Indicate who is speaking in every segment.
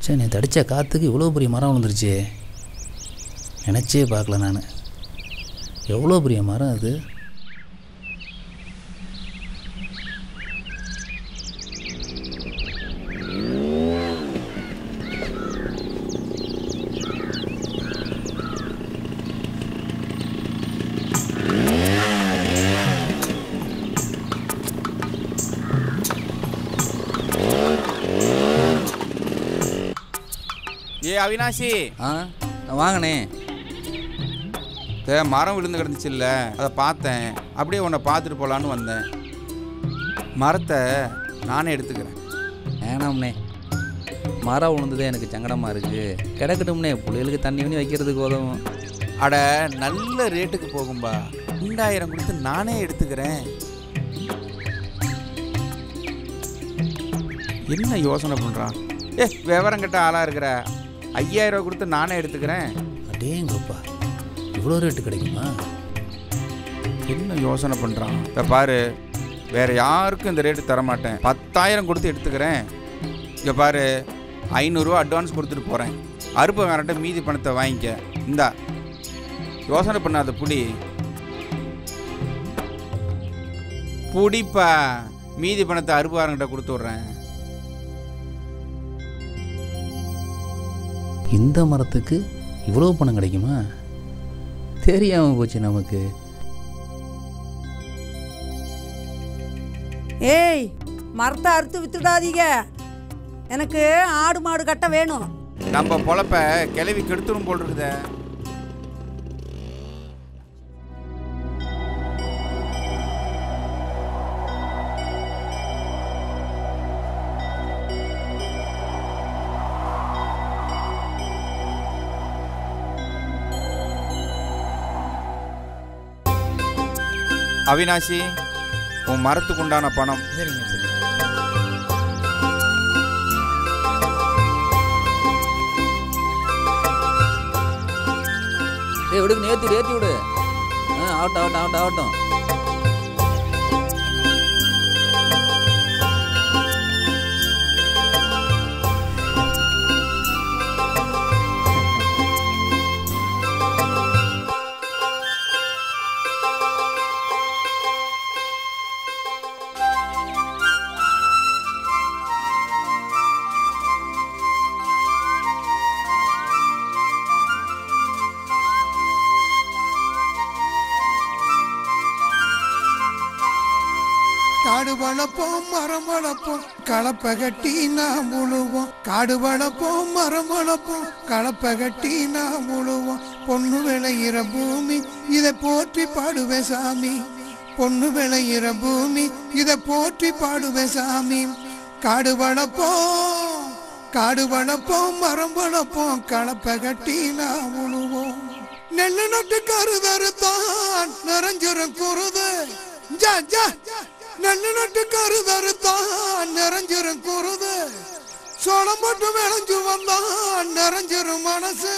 Speaker 1: சரி நேற்று அடித்த காற்றுக்கு இவ்வளோ பெரிய மரம் விழுந்துருச்சு நினச்சே பார்க்கல நான் எவ்வளோ பெரிய மரம் அது
Speaker 2: ஏ அவினாஷி
Speaker 1: ஆ வாங்கண்ணே
Speaker 2: தே, மரம் விழுந்து கிடந்துச்சுல்ல அதை பார்த்தேன் அப்படியே உன்னை பார்த்துட்டு போகலான்னு வந்தேன் மரத்தை நானே எடுத்துக்கிறேன்
Speaker 1: வேணாம்ண்ணே மரம் விழுந்ததே எனக்கு சங்கடமாக இருக்குது கிடக்கட்டும்ண்ணே புள்ளைகளுக்கு தண்ணி பண்ணி வைக்கிறதுக்கு உதவும்
Speaker 2: அட நல்ல ரேட்டுக்கு போகும்பா ரெண்டாயிரம் கொடுத்து நானே எடுத்துக்கிறேன் என்ன யோசனை பண்ணுறான் ஏ விவரம் கட்ட ஆளாக இருக்கிற ஐயாயிரம் ரூபா கொடுத்து நானே எடுத்துக்கிறேன்
Speaker 1: அடேங்கப்பா இவ்வளோ ரேட்டு கிடைக்குமா
Speaker 2: என்ன யோசனை பண்ணுறான் இப்போ பாரு வேற யாருக்கும் இந்த ரேட்டு தர மாட்டேன் பத்தாயிரம் கொடுத்து எடுத்துக்கிறேன் இங்கே பாரு ஐநூறுரூவா அட்வான்ஸ் கொடுத்துட்டு போகிறேன் அறுப்பக்காரன்ட்ட மீதி பணத்தை வாங்கிக்க இந்தா யோசனை பண்ணாத புடி புடிப்பா மீதி பணத்தை அறுப்புக்காரங்கிட்ட கொடுத்து விட்றேன்
Speaker 1: இந்த மரத்துக்கு இவ்வளோ பணம் கிடைக்குமா தெரியாமல் போச்சு நமக்கு
Speaker 3: ஏய் மரத்தை அறுத்து வித்துடாதீங்க எனக்கு ஆடு மாடு கட்ட வேணும்
Speaker 2: நம்ம பொழப்ப கிளவி கெடுத்துரும் போல் இருக்குதே அவினாஷி உன் மரத்துக்கு உண்டான பணம்
Speaker 1: சரிங்க சரி ஏய் விடுங்க ஏற்றி ஏற்றி விடு ஆ ஆகட்டும் ஆகட்டும் ஆகட்டும் ஆகட்டும்
Speaker 4: காடு வளர்ப்போம் மரம் வளர்ப்போம் கலப்பை கட்டி நாம் உழுவோம் காடு வளர்ப்போம் மரம் வளர்ப்போம் கலப்பை கட்டி நாம் உழுவோம் பொண்ணு விளையிற பூமி இதை போற்றி பாடுவேன் சாமி பொண்ணு விளையிற பூமி இதை போற்றி பாடுவேன் சாமி காடு வளர்ப்போம் காடு வளர்ப்போம் மரம் வளர்ப்போம் கலப்பை கட்டி நாம் உழுவோம் நெல்லு நட்டு கருதறுத்தான் நிறைஞ்சிரும் குருது ஜா ஜா நெல்லு நட்டு கருதறுத்தான் நிறைஞ்சிரும் குருது சோளம் போட்டு விளைஞ்சு வந்தான் நிறைஞ்சிரும் மனசு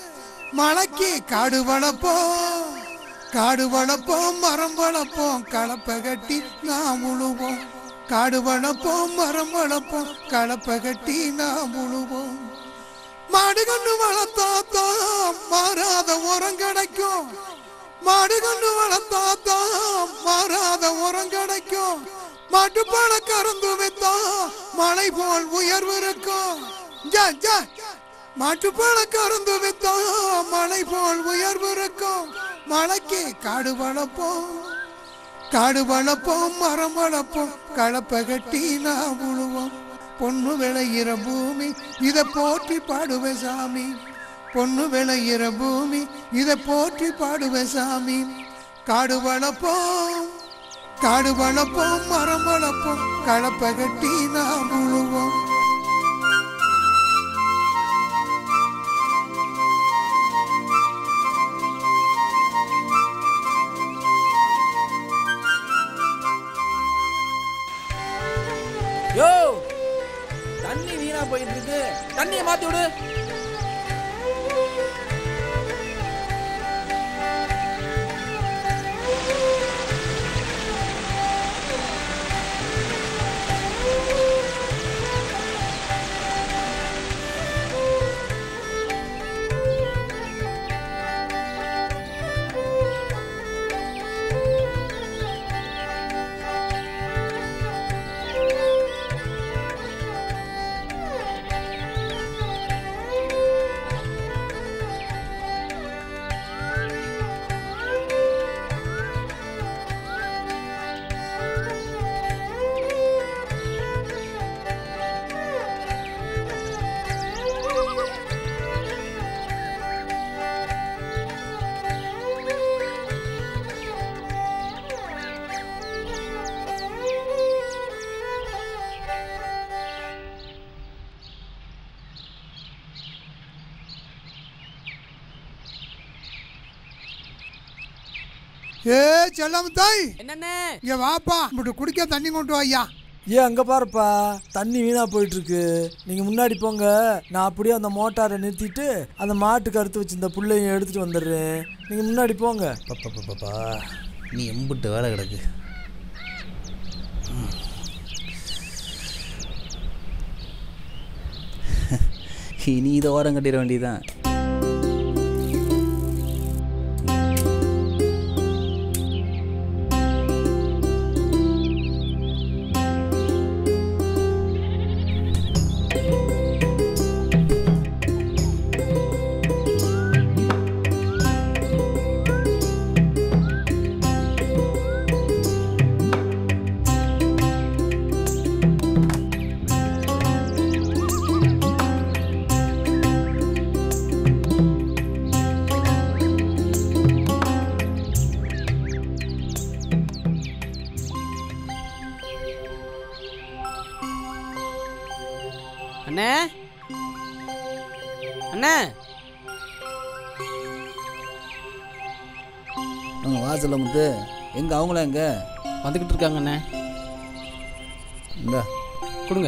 Speaker 4: மலைக்கு காடு வளர்ப்போம் காடு வளர்ப்போம் மரம் வளர்ப்போம் கலப்பை கட்டி நாம் உழுவோம் காடு வளர்ப்போம் மரம் வளர்ப்போம் கலப்பை கட்டி நாம் உழுவோம் மாடு கண்ணு வளர்த்தாத்தான் மாறாத உரம் கிடைக்கும் மாடு கண்ணு வளர்த்தாத்தான் மாறாத உரம் கிடைக்கும் மாட்டுப்பால கறந்து வைத்தா மலை போல் உயர்வு இருக்கும் ஜா ஜா மாட்டுப்பால கறந்து வைத்தா மலை போல் உயர்வு இருக்கும் மலைக்கு காடு வளர்ப்போம் காடு வளர்ப்போம் மரம் வளர்ப்போம் கலப்பை கட்டி நாம் உழுவோம் பொண்ணு விளையிற பூமி இதை போற்றி பாடுவேன் சாமி பொண்ணு விளையிற பூமி இதை போற்றி பாடுவேன் சாமி காடு வளர்ப்போம் காடு வளர்ப்போம் மரம் வளர்ப்போம் கலப்பை கட்டி நாம் உழுவோம்
Speaker 1: யோ தண்ணி வீணா போயிட்டு இருக்கு தண்ணியை மாத்தி விடு
Speaker 4: ஏ செல்லம் தாய்
Speaker 5: என்னண்ணே
Speaker 4: இங்க வாப்பா இப்படி குடிக்க தண்ணி கொண்டு வா ஐயா
Speaker 6: ஏன் அங்கே பாருப்பா தண்ணி வீணாக போயிட்டு இருக்கு நீங்கள் முன்னாடி போங்க நான் அப்படியே அந்த மோட்டாரை நிறுத்திட்டு அந்த மாட்டுக்கு அறுத்து வச்சிருந்த புள்ளையும் எடுத்துகிட்டு வந்துடுறேன் நீங்கள் முன்னாடி போங்க
Speaker 1: பப்பா நீ எம்பிட்டு வேலை கிடக்கு ம். இனி இதை ஓரம் கட்டிட வேண்டியதுதான்
Speaker 5: அண்ணே அண்ணே
Speaker 1: அவங்க வாசல்ல முத்து எங்கே அவங்கள எங்கே
Speaker 5: வந்துக்கிட்டு இருக்காங்க அண்ணே
Speaker 1: இந்தா
Speaker 5: கொடுங்க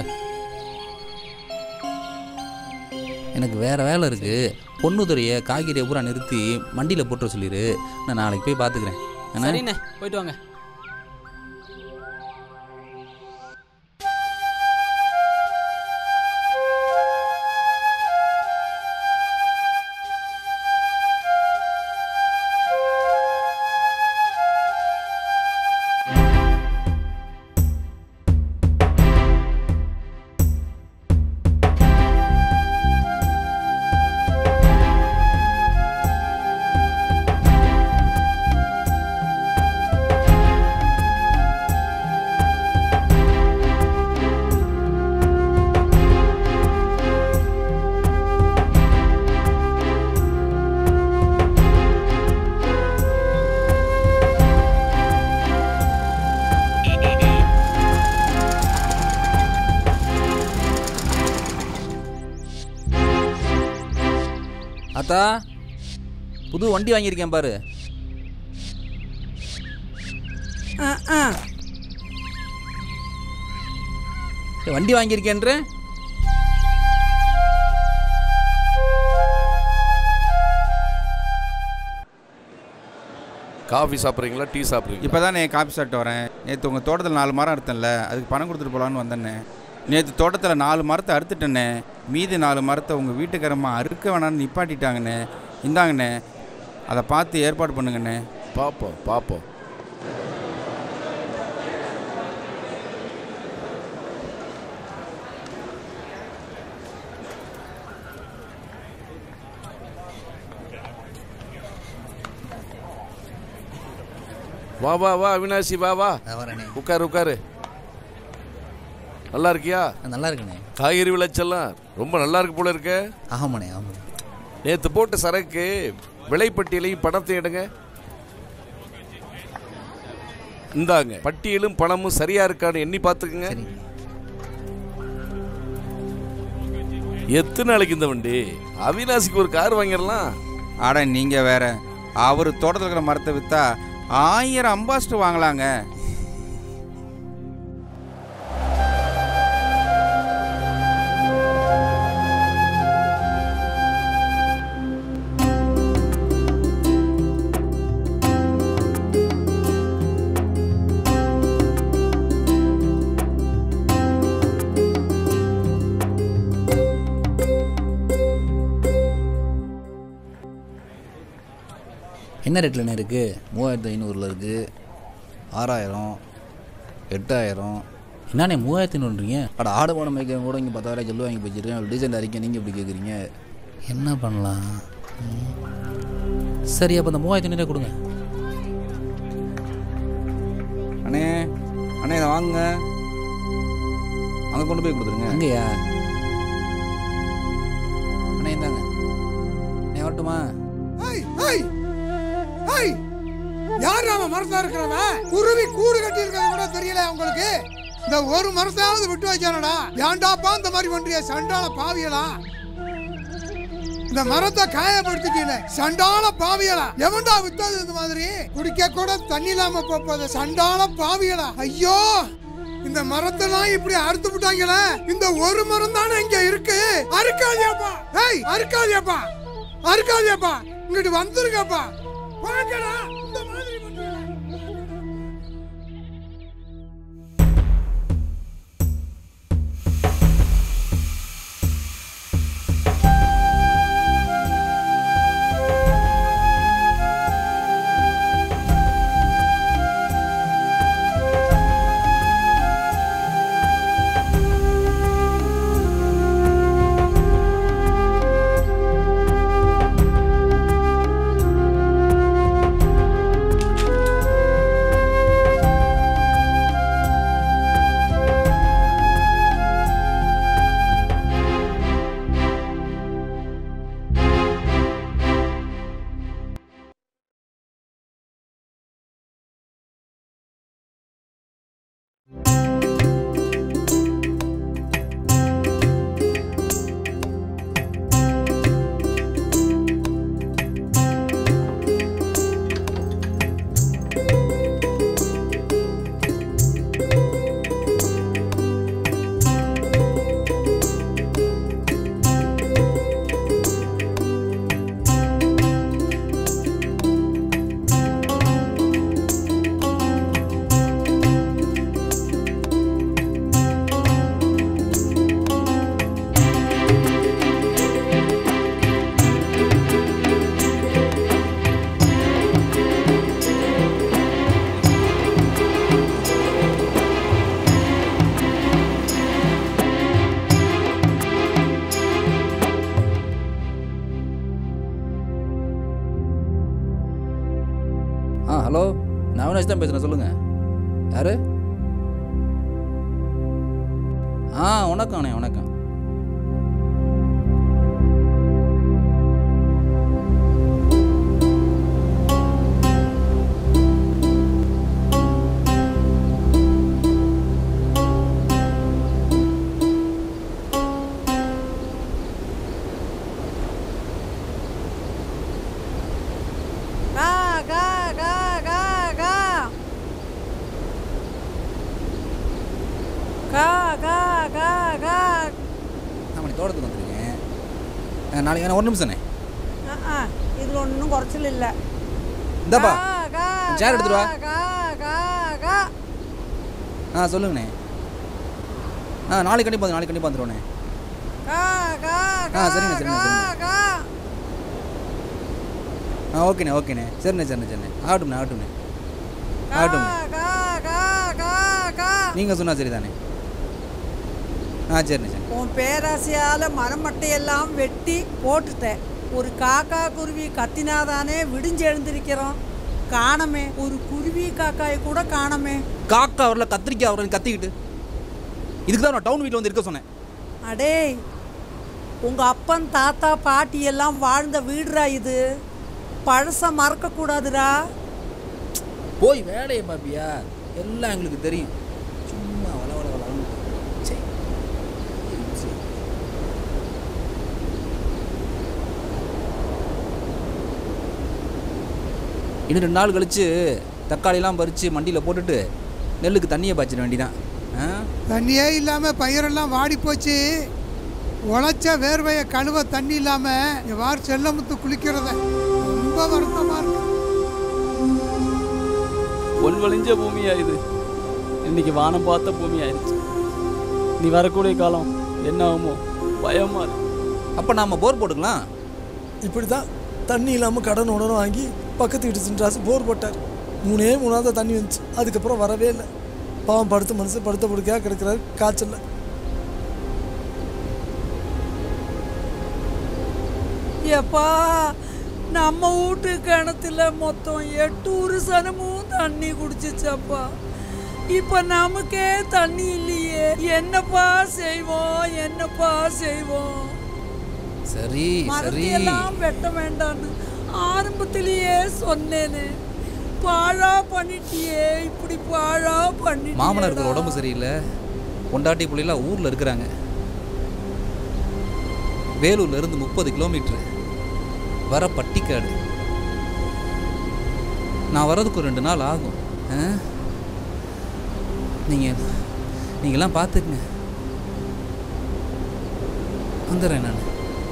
Speaker 1: எனக்கு வேறு வேலை இருக்குது பொண்ணுதுறையை காய்கறியை பூரா நிறுத்தி மண்டியில் போட்டு வர சொல்லிடு நான் நாளைக்கு போய் பார்த்துக்கிறேன் என்ன
Speaker 5: சரிண்ணே போயிட்டு வாங்க
Speaker 1: அத்தா புது வண்டி வாங்கியிருக்கேன் பாரு
Speaker 3: ஆ ஆ
Speaker 1: ஏய், வண்டி வாங்கியிருக்கேன்ற
Speaker 7: காஃபி சாப்பிட்றீங்களா டீ சாப்பிட்றீங்களா
Speaker 2: இப்போ தான் காப்பி சாப்பிட்டு வரேன் நேற்று உங்கள் தோட்டத்தில் நாலு மரம் அறுத்தேன்ல அதுக்கு பணம் கொடுத்துட்டு போகலான்னு வந்தேண்ணே நேற்று தோட்டத்தில் நாலு மரத்தை அறுத்துட்டேண்ணே மீதி நாலு மரத்தை உங்கள் வீட்டுக்காரம்மா அறுக்க வேணாம்னு நிப்பாட்டிட்டாங்கண்ணே இந்தாங்கண்ணே அதை பார்த்து ஏற்பாடு பண்ணுங்கண்ணே
Speaker 7: பார்ப்போம் பார்ப்போம் வா வா வா அவினாசி வா வா
Speaker 1: வரேனே
Speaker 7: உட்காரு உட்காரு நல்லா இருக்கியா
Speaker 1: நல்லா இருக்குண்ணே
Speaker 7: காய்கறி விளைச்சல்லாம் ரொம்ப நல்லா இருக்கு போல இருக்க
Speaker 1: ஆமாண்ணே ஆமாண்ணே
Speaker 7: நேத்து போட்ட சரக்கு விலைப்பட்டியலையும் பணத்தை எடுங்க இந்தாங்க பட்டியலும் பணமும் சரியா இருக்கான்னு எண்ணி பார்த்துக்குங்க
Speaker 1: சரி
Speaker 7: எத்தனை நாளைக்கு இந்த வண்டி அவினாசிக்கு ஒரு கார் வாங்கிடலாம்
Speaker 2: ஆட நீங்கள் வேற அவர் தோட்டத்தில் இருக்கிற மரத்தை விற்றா ஆயிரம் அம்பாஸ்டர் வாங்கலாங்க
Speaker 1: என்ன ரேட்லண்ணே இருக்குது மூவாயிரத்து ஐநூறில் இருக்குது ஆறாயிரம் எட்டாயிரம் என்னண்ணே மூவாயிரத்தி ஐநூறுறீங்க அட ஆடு மாடு மேய்க்க கூட இங்கே பத்தாயிரம் ஜெல்லு வாங்கி வச்சுருக்கேன் டீசெண்ட் அறிக்கை நீங்கள் இப்படி கேட்குறீங்க என்ன பண்ணலாம் ம். சரி அப்போ இந்த மூவாயிரத்தி ஐநூறு கொடுங்க
Speaker 2: அண்ணே அண்ணே இதை வாங்குங்க அங்கே கொண்டு போய் கொடுத்துருங்க
Speaker 1: அங்கேயா அண்ணே இந்தாங்க நீ வரட்டுமா
Speaker 4: ஏய் ஏய் ஏய் யார் அவன் மரத்தா இருக்கிறவன் குருவி கூடு கட்டி இருக்கிறது கூட தெரியல உங்களுக்கு இந்த ஒரு மரத்தாவது விட்டு வச்சானடா ஏன்டாப்பா இந்த மாதிரி பண்றிய சண்டால பாவியலா இந்த மரத்தை காயப்படுத்திட்டீங்க சண்டால பாவியலா எவன்டா வித்தது இந்த மாதிரி குடிக்க கூட தண்ணி இல்லாம போப்பத சண்டால பாவியலா ஐயோ இந்த மரத்தெல்லாம் இப்படி அறுத்து விட்டாங்களே இந்த ஒரு மரம் தானே இங்க இருக்கு அறுக்காதியாப்பா ஏய் அறுக்காதியாப்பா அறுக்காதியாப்பா இங்கிட்டு வந்துருங்கப்பா வாங்கடா இந்த மாதிரி பண்றீங்க.
Speaker 1: ஆ ஹலோ நான் அவினாஷ் தான் பேசுகிறேன் சொல்லுங்கள் யார் ஆ வணக்கம் அண்ணே வணக்கம்
Speaker 3: கா கா கா கா கா கா கா கா கா
Speaker 1: நான் மணி தோட்டத்துக்கு வந்துருக்கேன் ஆ, நாளைக்கு நான் ஒரு நிமிஷம்ண்ணே
Speaker 3: ஆ இதில் ஒன்றும் குறைச்சல் இல்லை
Speaker 1: இந்தாப்பா
Speaker 3: கா, கா,
Speaker 1: சேர் எடுத்துட்டு வா.
Speaker 3: கா, கா, கா.
Speaker 1: ஆ சொல்லுங்கண்ணே ஆ நாளைக்கு கண்டிப்பாக வந்து நாளைக்கு கண்டிப்பாக வந்துடுவோண்ணே
Speaker 3: கா, கா,
Speaker 1: ஆ,
Speaker 3: கா,
Speaker 1: சரிண்ணே, சரிண்ணே,
Speaker 3: கா,
Speaker 1: சரிண்ணே.
Speaker 3: கா.
Speaker 1: ஆ ஓகேண்ணே ஓகேண்ணே சரிண்ணே சரிண்ணே சரிண்ணே ஆகட்டும்ண்ணே ஆகட்டும்ண்ணே
Speaker 3: கா,
Speaker 1: ஆகட்டும்ண்ணே
Speaker 3: கா, கா, கா, கா.
Speaker 1: நீங்கள் சொன்னால் சரிதானே ஆ சரிண்ணே சரி
Speaker 3: உன் பேராசையால மரமட்டையெல்லாம் வெட்டி போட்டுட்டேன் ஒரு காக்கா குருவி கத்தினாதானே விடிஞ்சு எழுந்திருக்கிறோம் காணமே ஒரு குருவி காக்காயை கூட காணமே
Speaker 1: காக்கா வரல கத்திரிக்காய் வரல கத்திக்கிட்டு இதுக்கு தான் நான் டவுன் வீட்டில் வந்து இருக்க சொன்னேன்
Speaker 3: அடே உங்க அப்பன் தாத்தா பாட்டி எல்லாம் வாழ்ந்த வீடுடா இது பழச மறக்க கூடாதுடா
Speaker 1: போய் வேலையை பாப்பியா எல்லாம் எங்களுக்கு தெரியும் சும்மா வள வள வளன்னு சரி சரி. இன்னும் ரெண்டு நாள் கழிச்சு தக்காளிலாம் பறித்து மண்டியில் போட்டுட்டு நெல்லுக்கு தண்ணியை பாய்ச்சிட வேண்டிதான் ஆ
Speaker 4: தண்ணியே இல்லாம பயிரெல்லாம் வாடி போச்சு உழைச்ச வேர்வையை கழுவ தண்ணி இல்லாம இங்க வார் செல்லமுத்து குளிக்கிறத ரொம்ப வருத்தமா இருக்கு
Speaker 5: பொன் வழிஞ்ச பூமியா இது இன்னைக்கு வானம் பார்த்த பூமி ஆயிடுச்சு நீ வரக்கூடிய காலம் என்ன ஆகுமோ பயமா இருக்கு
Speaker 1: அப்போ நாம் போர் போட்டுக்கலாம்
Speaker 6: இப்படி தான் தண்ணி இல்லாமல் கடன் உடனே வாங்கி பக்கத்து வீட்டு சின்ராசு போர் போட்டார் மூணே மூணாவது தண்ணி வந்துச்சு அதுக்கப்புறம் வரவே இல்லை பாவம் படுத்த மனுஷன் படுத்த படுக்கையாக கிடக்கிறாரு காய்ச்சல்ல
Speaker 3: எப்பா நம்ம வீட்டு கிணத்துல மொத்தம் எட்டு ஒரு சனமும் தண்ணி குடிச்சிச்சப்பா இப்ப நமக்கே தண்ணி இல்லையே என்னப்பா செய்வோம் என்னப்பா செய்வோம்
Speaker 1: சரி சரி
Speaker 3: மரத்தையெல்லாம் வெட்ட வேண்டான்னு ஆரம்பத்திலேயே சொன்னேனே பாழா பண்ணிட்டியே இப்படி பாழா பண்ணிட்டியே
Speaker 1: மாமனாருக்கு உடம்பு சரியில்லை பொண்டாட்டி புள்ளைலாம் ஊரில் இருக்கிறாங்க வேலூர்ல இருந்து முப்பது கிலோமீட்ரு வர பட்டிக்காடு நான் வர்றதுக்கு ஒரு ரெண்டு நாள் ஆகும் ஆ? நீங்கள் நீங்களாம் பார்த்துக்குங்க வந்துடுறேன் நான்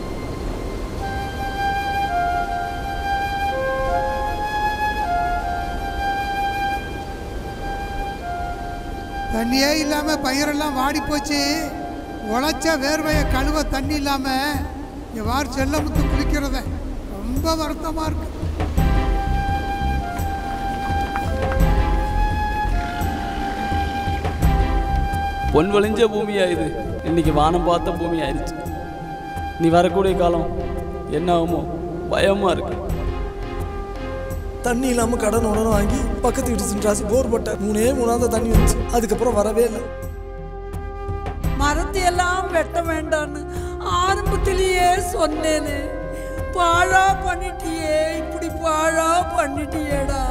Speaker 4: தண்ணியே இல்லாம பயிரெல்லாம் வாடி போச்சு உழைச்ச வேர்வையை கழுவ தண்ணி இல்லாம இங்க வார் செல்லமுத்து குளிக்கிறத ரொம்ப வருத்தமா இருக்கு
Speaker 5: பொன் விளைஞ்ச பூமியா இது இன்னைக்கு வானம் பார்த்த பூமி ஆயிடுச்சு நீ வரக்கூடிய காலம் என்ன ஆகுமோ பயமா இருக்கு
Speaker 6: தண்ணி இல்லாமல் கடன் உடனே வாங்கி பக்கத்து வீட்டு சின்ராசு போர் போட்டார் மூணே மூணாவது தண்ணி வந்துச்சு அதுக்கப்புறம் வரவே இல்லை
Speaker 3: மரத்தை எல்லாம் வெட்ட வேண்டான்னு ஆரம்பத்திலேயே சொன்னேனே பாழா பண்ணிட்டியே இப்படி பாழா பண்ணிட்டியேடா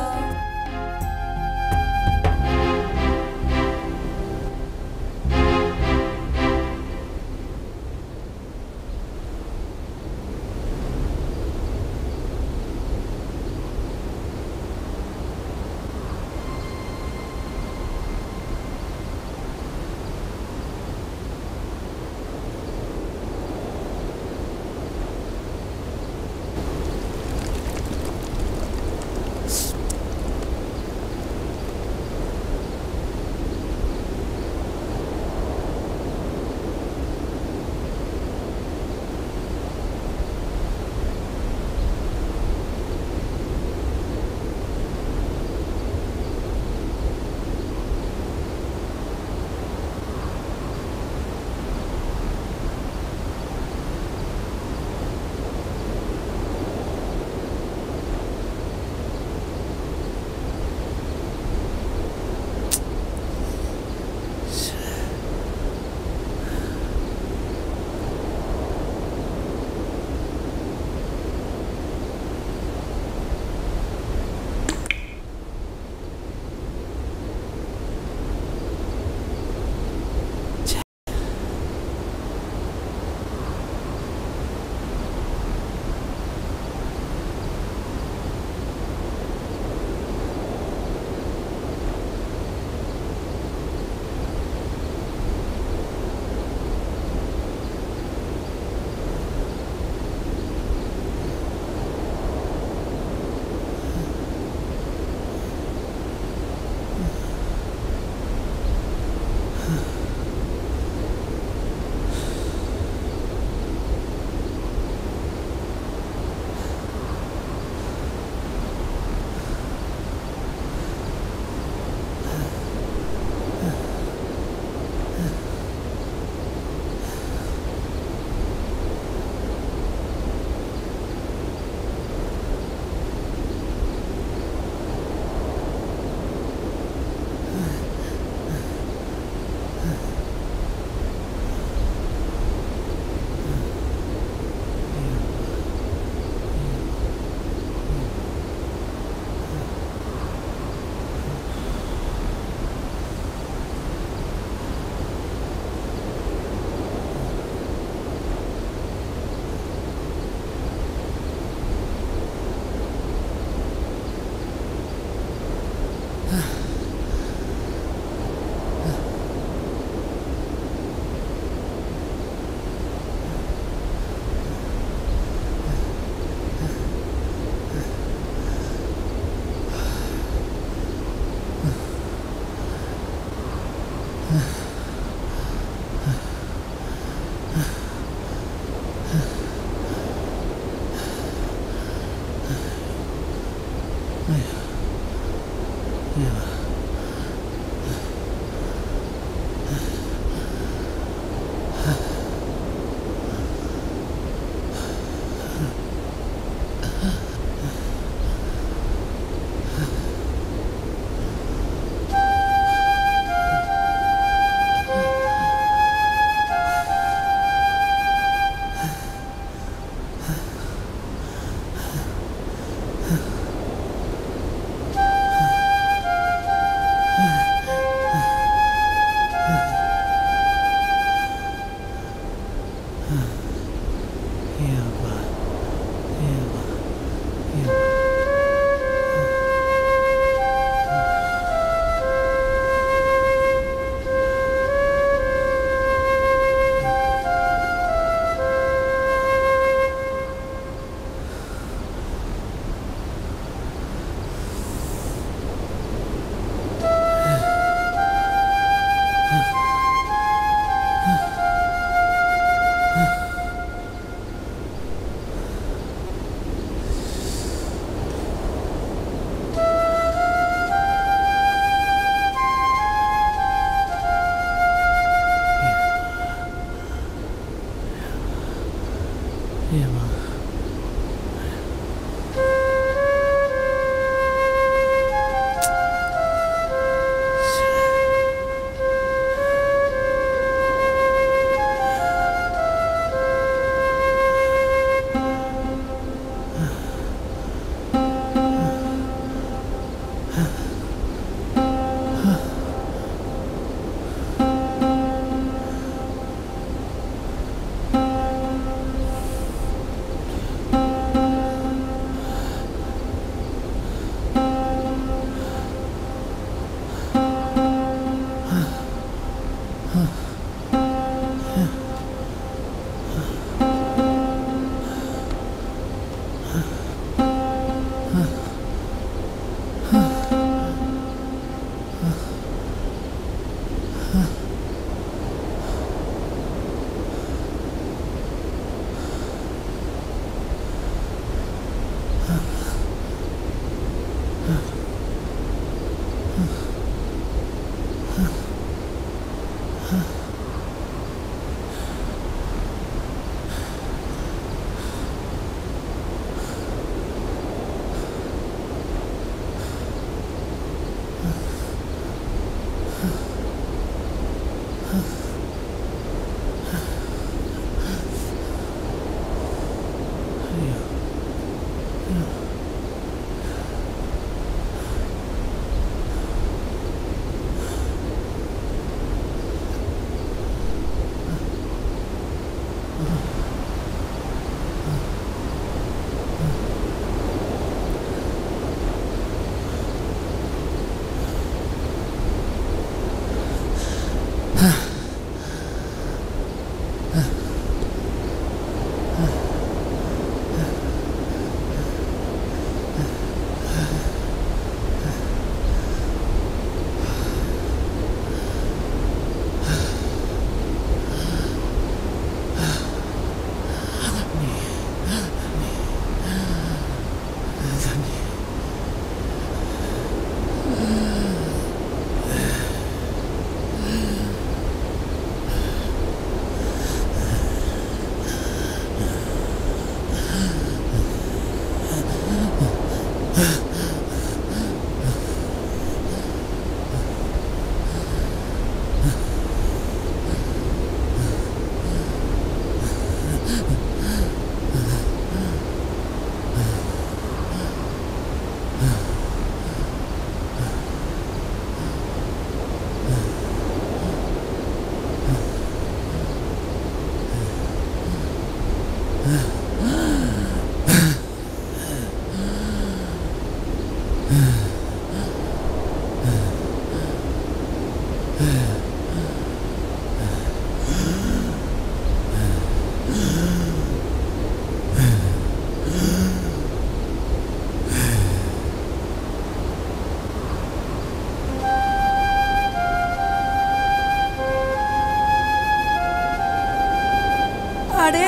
Speaker 8: அடே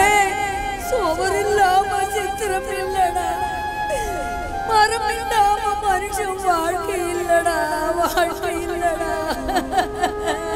Speaker 8: சுவர் இல்லாம சித்திரம் இல்லடா மரம் இல்லாம மனுஷன் வாழ்க்கை இல்லடா வாழ்க்கை இல்லடா